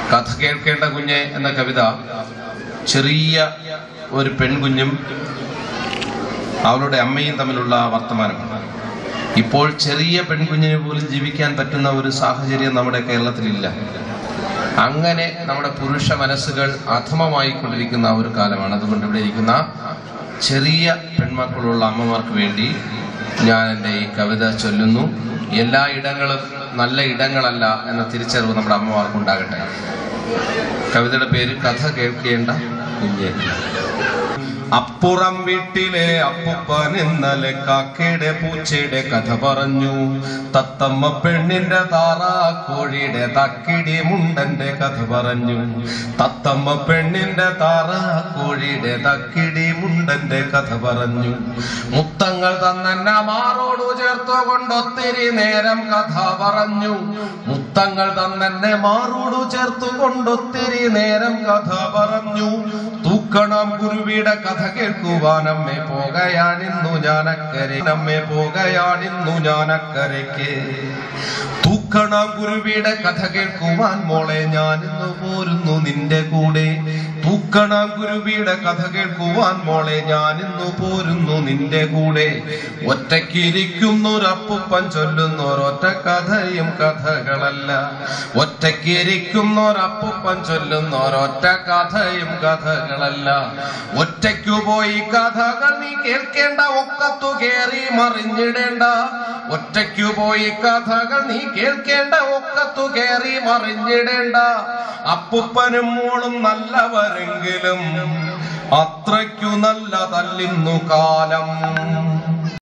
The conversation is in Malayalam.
കഥ കേൾക്കേണ്ട കുഞ്ഞെ എന്ന കവിത ചെറിയ ഒരു പെൺകുഞ്ഞും അവളുടെ അമ്മയും തമ്മിലുള്ള വർത്തമാനം ഇപ്പോൾ ചെറിയ പെൺകുഞ്ഞിന് പോലും ജീവിക്കാൻ പറ്റുന്ന ഒരു സാഹചര്യം നമ്മുടെ കേരളത്തിലില്ല അങ്ങനെ നമ്മുടെ പുരുഷ മനസ്സുകൾ അധമമായി കൊണ്ടിരിക്കുന്ന ഒരു കാലമാണ് അതുകൊണ്ട് ഇവിടെ ഇരിക്കുന്ന ചെറിയ പെൺമക്കളുള്ള അമ്മമാർക്ക് വേണ്ടി ഞാൻ എൻ്റെ ഈ കവിത ചൊല്ലുന്നു എല്ലാ ഇടങ്ങളും നല്ല ഇടങ്ങളല്ല എന്ന തിരിച്ചറിവ് നമ്മുടെ അമ്മമാർക്ക് ഉണ്ടാകട്ടെ കവിതയുടെ പേര് കഥ കേൾക്കേണ്ട കുഞ്ഞെ അപ്പുറം വീട്ടിലെ അപ്പുപ്പൻ ഇന്നലെ കാക്കയുടെ പൂച്ചയുടെ കഥ പറഞ്ഞു തത്തമ്മ പെണ്ണിന്റെ താറാ കോഴിയുടെ തക്കിടി മുണ്ടന്റെ കഥ പറഞ്ഞു തത്തമ്മ പെണ്ണിന്റെ താറാ കോഴിയുടെ തക്കിടി മുണ്ടന്റെ കഥ പറഞ്ഞു മുത്തങ്ങൾ തന്നെ മാറോടു ചേർത്തു കൊണ്ടൊത്തിരി നേരം കഥ പറഞ്ഞു മുത്തങ്ങൾ തന്നെ മാറോടു ചേർത്തു കൊണ്ടൊത്തിരി നേരം കഥ പറഞ്ഞു തൂക്കണം ഗുരുവിയുടെ കഥ കേൾക്കുവാൻ അമ്മേ പോകയാണിന്നു ഞാനക്കരെ അമ്മേ പോകയാണിന്നു ഞാനക്കരയ്ക്ക് തൂക്കണം ഗുരുവിയുടെ കഥ കേൾക്കുവാൻ മോളെ ഞാനിന്നു പോരുന്നു നിന്റെ കൂടെ തൂക്കണം ഗുരുവിയുടെ കഥ കേൾക്കുവാൻ മോളെ ഞാനിന്നു പോരുന്നു നിന്റെ കൂടെ ഒറ്റയ്ക്കിരിക്കുന്നൊരപ്പുപ്പൻ ചൊല്ലുന്നൊരൊറ്റ കഥയും കഥകളല്ല ഒറ്റയ്ക്കിരിക്കുന്നൊരപ്പുപ്പൻ ചൊല്ലുന്നൊരൊറ്റ കഥയും കഥകളല്ല ഒറ്റയ്ക്കു പോയി കഥകൾ നീ കേൾക്കേണ്ട ഒക്കത്തു കേറി മറിഞ്ഞിടേണ്ട ഒറ്റയ്ക്കു പോയി കഥകൾ നീ കേൾക്കേണ്ട ഒക്കത്തു കേറി മറിഞ്ഞിടേണ്ട അപ്പുപ്പനും മോളും നല്ലവരെങ്കിലും അത്രയ്ക്കു നല്ലതല്ലിന്നു കാലം